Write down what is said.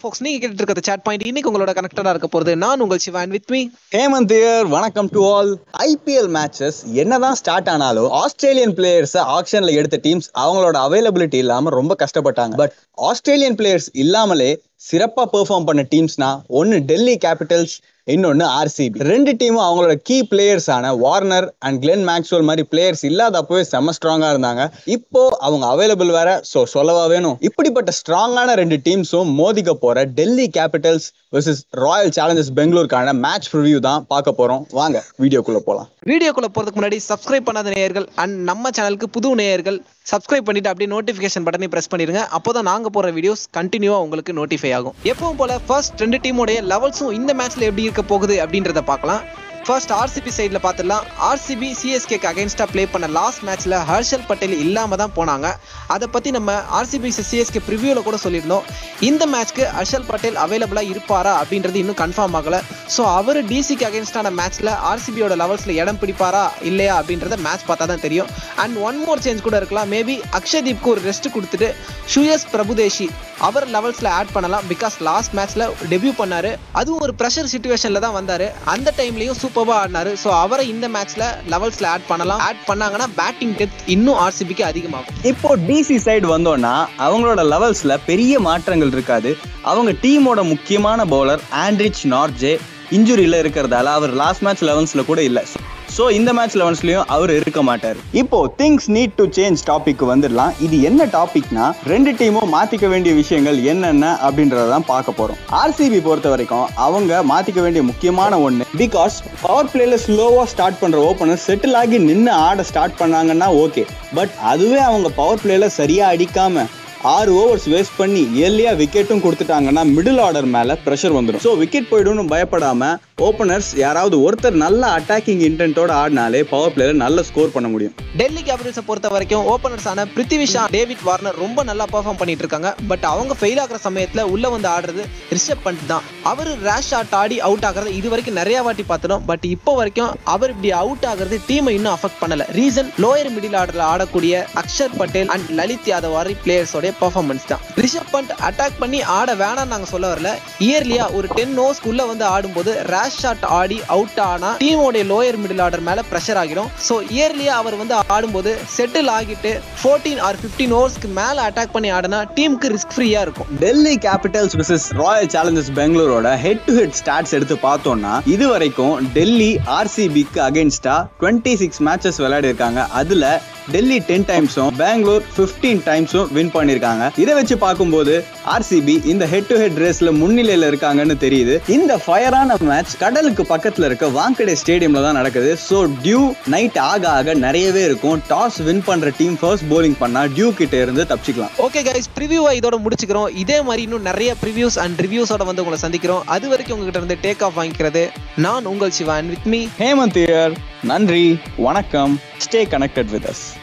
ஃபோக்ஸ் நீங்க கேட்டுட்டு இருக்கிறது சாட் பாயிண்ட் இன்னைக்கு உங்களோட கனெக்டடா இருக்க போறது நான் உங்கள் Sivan with me Hemanth here வணக்கம் டு ஆல் ஐபிஎல் மேட்சஸ் என்னதான் ஸ்டார்ட் ஆனாலும் ஆஸ்திரேலியன் பிளேயர்ஸ் ஆக்ஷன்ல எடுத்த டீம்ஸ் அவங்களோட அவைலபிலிட்டி இல்லாம ரொம்ப கஷ்டப்பட்டாங்க பட் ஆஸ்திரேலியன் பிளேயர்ஸ் இல்லாமலே சிறப்பா பெர்ஃபார்ம் பண்ண டீம்ஸ்னா ஒன்னு டெல்லி கேபிட்டல்ஸ் இன்னொன்னு ஆர்சிபி ரெண்டு டீமும் அவங்களோட கீ பிளேயர்ஸ் ஆன வார்னர் அண்ட் கிளென் மேக்ஸ்வெல் மாதிரி பிளேயர்ஸ் இல்லாதப்பவே செம்ம ஸ்ட்ராங்கா இருந்தாங்க இப்போ அவங்க அவைலபிள் வேற ஸோ சொல்லவா வேணும் இப்படிப்பட்ட ஸ்ட்ராங்கான ரெண்டு டீம்ஸும் மோதிக்க போற Delhi Capitals vs Royal Challengers பெங்களூருக்கான மேட்ச் ரிவ்யூ தான் பார்க்க போறோம் வாங்க வீடியோக்குள்ள போலாம் வீடியோக்குள்ள போறதுக்கு முன்னாடி சப்ஸ்கிரைப் பண்ணாத நேயர்கள் அண்ட் நம்ம சேனலுக்கு புது நேயர்கள் சப்ஸ்கிரைப் பண்ணிட்டு அப்படியே நோட்டிஃபிகேஷன் பட்டனை பிரஸ் பண்ணிருங்க அப்போதான் நாங்க போற வீடியோஸ் கண்டினியூவா உங்களுக்கு நோட்டிஃபை ஆகும் எப்பவும் போல ஃபர்ஸ்ட் ரெண்டு டீமோடைய லெவல்ஸும் இந்த மேட்ச்ல எப்படி இருக்க போகுது அப்படின்றத பார்க்கலாம் ஃபர்ஸ்ட் ஆர்சிபி சைடில் பார்த்துடலாம் ஆர்சிபி சிஎஸ்கேக்கு அகைன்ஸ்டாக ப்ளே பண்ண லாஸ்ட் மேட்ச்சில் ஹர்ஷல் பட்டேல் இல்லாமல் தான் போனாங்க அதை பற்றி நம்ம ஆர்சிபி சிஎஸ்கே ப்ரிவியூவில் கூட சொல்லியிருந்தோம் இந்த மேட்ச்க்கு ஹர்ஷல் பட்டேல் அவைலபிளாக இருப்பாரா அப்படின்றது இன்னும் கன்ஃபார்ம் ஆகலை ஸோ அவர் டிசிக்கு அகைன்ஸ்டான மேட்ச்சில் ஆர்சிபியோட லெவல்ஸில் இடம் பிடிப்பாரா இல்லையா அப்படின்றத மேட்ச் பார்த்தா தான் தெரியும் அண்ட் ஒன் மோர் சேஞ்ச் கூட இருக்கலாம் மேபி அக்ஷதீப்க்கு ஒரு ரெஸ்ட் கொடுத்துட்டு ஷுயஸ் பிரபுதேஷி அவர் லெவல்ஸில் ஆட் பண்ணலாம் பிகாஸ் லாஸ்ட் மேட்ச்சில் டெபியூ பண்ணாரு அதுவும் ஒரு ப்ரெஷர் சுச்சுவேஷனில் தான் வந்தார் அந்த டைம்லையும் சூப்பராக ஆடினாரு ஸோ அவரை இந்த மேட்ச்சில் லெவல்ஸில் ஆட் பண்ணலாம் ஆட் பண்ணாங்கன்னா பேட்டிங் டெப்த் இன்னும் ஆர்சிபிக்கு அதிகமாகும் இப்போ டிசி சைடு வந்தோம்னா அவங்களோட லெவல்ஸ்ல பெரிய மாற்றங்கள் இருக்காது அவங்க டீமோட முக்கியமான பவுலர் ஆண்ட்ரிச் நார்ஜே இன்ஜுரியில இருக்கிறதால அவர் லாஸ்ட் மேட்ச் லெவன்ஸ்ல கூட இல்ல ஸோ இந்த மேட்ச் லெவன்ஸ்லயும் அவர் இருக்க மாட்டார் இப்போ things need to change topic வந்துடலாம் இது என்ன டாபிக்னா ரெண்டு டீமும் மாத்திக்க வேண்டிய விஷயங்கள் என்னென்ன அப்படின்றத தான் பார்க்க போறோம் ஆர்சிபி பொறுத்த வரைக்கும் அவங்க மாத்திக்க வேண்டிய முக்கியமான ஒன்று பிகாஸ் பவர் பிளேல ஸ்லோவா ஸ்டார்ட் பண்ற ஓப்பனர் செட்டில் ஆகி நின்று ஆட ஸ்டார்ட் பண்ணாங்கன்னா ஓகே பட் அதுவே அவங்க பவர் பிளேல சரியா அடிக்காம ஆறு ஓவர்ஸ் வேஸ்ட் பண்ணி ஏர்லியா விக்கெட்டும் கொடுத்துட்டாங்கன்னா மிடில் ஆர்டர் மேல ப்ரெஷர் வந்துடும் ஸோ விக்கெட் போயிடும்னு பயப்படாம ஓப்பனர்ஸ் யாராவது ஒருத்தர் நல்ல அட்டாக்கிங் இன்டென்ட்டோட ஆடினாலே பவர் பிளேயர் நல்ல ஸ்கோர் பண்ண முடியும் டெல்லி கேபிட்டல்ஸை பொறுத்த வரைக்கும் ஓப்பனர்ஸான பிருத்திவிஷா டேவிட் வார்னர் ரொம்ப நல்லா பெர்ஃபார்ம் பண்ணிட்டு இருக்காங்க பட் அவங்க ஃபெயில் ஆகிற சமயத்தில் உள்ள வந்து ஆடுறது ரிஷப் பண்ட் தான் அவர் ரேஷ் ஷாட் ஆடி அவுட் ஆகிறது இது வரைக்கும் நிறைய வாட்டி பார்த்துட்டோம் பட் இப்போ வரைக்கும் அவர் இப்படி அவுட் ஆகிறது டீமை இன்னும் அஃபெக்ட் பண்ணல ரீசன் லோயர் மிடில் ஆர்டர்ல ஆடக்கூடிய அக்ஷர் பட்டேல் அண்ட் லலித் யாதவ் மாதிரி பிளேயர்ஸோட பெர்ஃபார்மன்ஸ் தான் ரிஷப் பண்ட் அட்டாக் பண்ணி ஆட வேணாம் நாங்க சொல்ல வரல இயர்லியா ஒரு டென் ஓவர்ஸ் உள்ள வந்து ஆடும்போது ரேஷ் ஷாட் ஆடி அவுட் ஆனா டீமோடைய லோயர் மிடில் ஆர்டர் மேல ப்ரெஷர் ஆகிடும் ஸோ இயர்லியா அவர் வந்து ஆடும்போது செட்டில் ஆகிட்டு ஃபோர்டீன் ஆர் ஃபிஃப்டீன் ஓவர்ஸ்க்கு மேல அட்டாக் பண்ணி ஆடினா டீமுக்கு ரிஸ்க் ஃப்ரீயா இருக்கும் Delhi Capitals versus Royal Challengers பெங்களூரோட ஹெட் டு ஹெட் ஸ்டாட்ஸ் எடுத்து பார்த்தோம்னா இது வரைக்கும் டெல்லி ஆர்சிபிக்கு அகைன்ஸ்டா டுவெண்ட்டி சிக்ஸ் மேட்சஸ் விளையாடி இருக்காங்க அதுல டெல்லி டென் டைம்ஸும் பெங்களூர் பிப்டீன் டைம்ஸும் வின் பண்ணிருக்காங்க இதை வச்சு பார்க்கும்போது ஆர்சிபி இந்த ஹெட் டு ஹெட் ரேஸ்ல முன்னிலையில இருக்காங்கன்னு தெரியுது இந்த ஃபயரான மேட்ச் கடலுக்கு பக்கத்துல இருக்க வாங்கடே ஸ்டேடியம்ல தான் நடக்குது ஸோ டியூ நைட் ஆக ஆக நிறையவே இருக்கும் டாஸ் வின் பண்ற டீம் ஃபர்ஸ்ட் bowling பண்ணா டியூ கிட்ட இருந்து தப்பிச்சுக்கலாம் ஓகே கைஸ் ப்ரிவியூவை இதோட முடிச்சுக்கிறோம் இதே மாதிரி இன்னும் நிறைய ப்ரிவியூஸ் அண்ட் ரிவ்யூஸோட வந்து உங்களை சந்திக்கிறோம் அது வரைக்கும் உங்ககிட்ட இருந்து டேக் ஆஃப் வாங்கிக்கிறது நான் உங்கள் Sivan with me Hemanth here நன்றி வணக்கம் ஸ்டே கனெக்டட் வித் அஸ்